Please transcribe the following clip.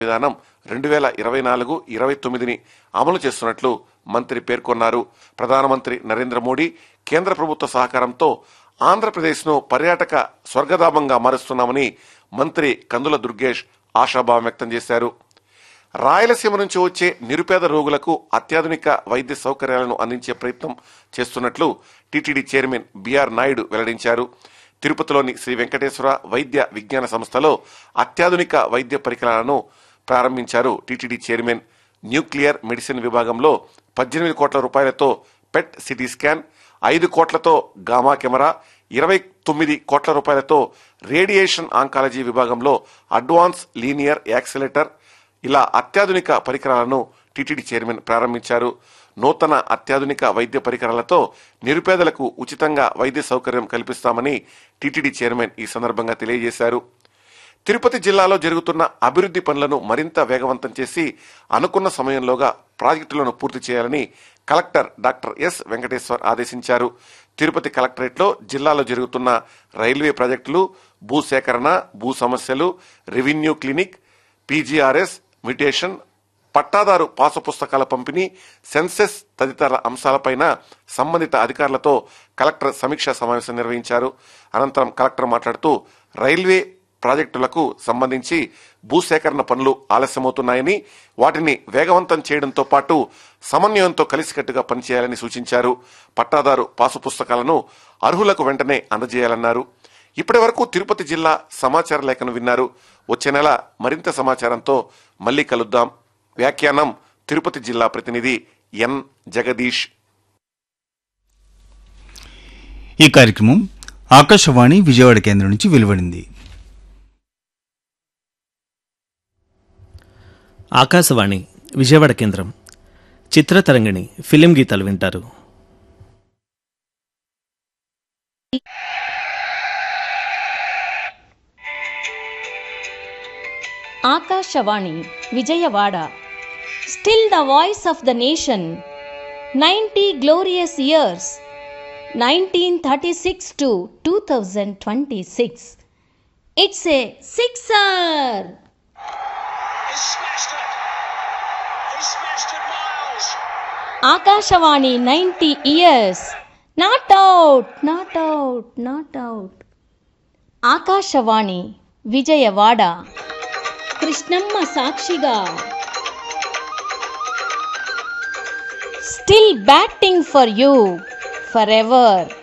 విధానం రెండు వేల ఇరవై నాలుగు ఇరవై తొమ్మిదిని అమలు చేస్తున్నట్లు మంత్రి పేర్కొన్నారు ప్రధానమంత్రి నరేంద్ర మోడీ కేంద్ర ప్రభుత్వ సహకారంతో ఆంధ్రప్రదేశ్ను పర్యాటక స్వర్గధామంగా మారుస్తున్నామని మంత్రి కందుల దుర్గేష్ ఆశాభావం వ్యక్తం చేశారు రాయలసీమ నుంచి వచ్చే నిరుపేద రోగులకు అత్యాధునిక వైద్య సౌకర్యాలను అందించే ప్రయత్నం చేస్తున్నట్లు టీటీడీ చైర్మన్ బిఆర్ నాయుడు వెల్లడించారు తిరుపతిలోని శ్రీ వెంకటేశ్వర వైద్య విజ్ఞాన సంస్థలో అత్యాధునిక వైద్య పరికరాలను ప్రారంభించారు టీటీడీ చైర్మన్ న్యూక్లియర్ మెడిసిన్ విభాగంలో పద్దెనిమిది కోట్ల రూపాయలతో పెట్ సిటీ స్కాన్ ఐదు కోట్లతో గామా కెమెరా ఇరవై తొమ్మిది కోట్ల రూపాయలతో రేడియేషన్ ఆంకాలజీ విభాగంలో అడ్వాన్స్ లీనియర్ యాక్సిలేటర్ ఇలా అత్యాధునిక పరికరాలను టీటీడీ చైర్మన్ ప్రారంభించారు నూతన అత్యాధునిక వైద్య పరికరాలతో నిరుపేదలకు ఉచితంగా వైద్య సౌకర్యం కల్పిస్తామని టీటీడీ చైర్మన్ ఈ సందర్భంగా తెలియజేశారు తిరుపతి జిల్లాలో జరుగుతున్న అభివృద్ధి పనులను మరింత వేగవంతం చేసి అనుకున్న సమయంలోగా ప్రాజెక్టులను పూర్తి చేయాలని కలెక్టర్ డాక్టర్ ఎస్ వెంకటేశ్వర్ ఆదేశించారు తిరుపతి కలెక్టరేట్లో జిల్లాలో జరుగుతున్న రైల్వే ప్రాజెక్టులు భూ సేకరణ భూ సమస్యలు రెవెన్యూ క్లినిక్ పీజీఆర్ఎస్ మ్యుటేషన్ పట్టాదారు పాసు పుస్తకాల పంపిణీ సెన్సెస్ తదితర అంశాలపైన సంబంధిత అధికారులతో కలెక్టర్ సమీక్షా సమావేశం నిర్వహించారు అనంతరం కలెక్టర్ మాట్లాడుతూ రైల్వే ప్రాజెక్టులకు సంబంధించి భూసేకరణ పనులు ఆలస్యమవుతున్నాయని వాటిని వేగవంతం చేయడంతో పాటు సమన్వయంతో కలిసికట్టుగా పనిచేయాలని సూచించారు పట్టాదారు పాసు పుస్తకాలను అర్హులకు వెంటనే అందజేయాలన్నారు ఇప్పటి వరకు తిరుపతి జిల్లా సమాచార లేఖను విన్నారు వచ్చే నెల మరింత సమాచారంతో మళ్ళీ కలుద్దాం వ్యాఖ్యానం తిరుపతి జిల్లా ప్రతినిధి ఎన్ జగదీష్ ఈ కార్యక్రమం ఆకాశవాణి విజయవాడ కేంద్రం నుంచి వెలువడింది ఆకాశవాణి విజయవాడ కేంద్రం చిత్రతరంగిణి ఫిలిం గీతాలు వింటారు Akashvani Vijayawada still the voice of the nation ninety glorious years nineteen thirty six to two thousand twenty six it's a sixer He smashed it! He smashed it, Miles! Akashvani ninety years not out not out not out Akashvani Vijayawada Krishnamma సాక్షిగా still batting for you for ever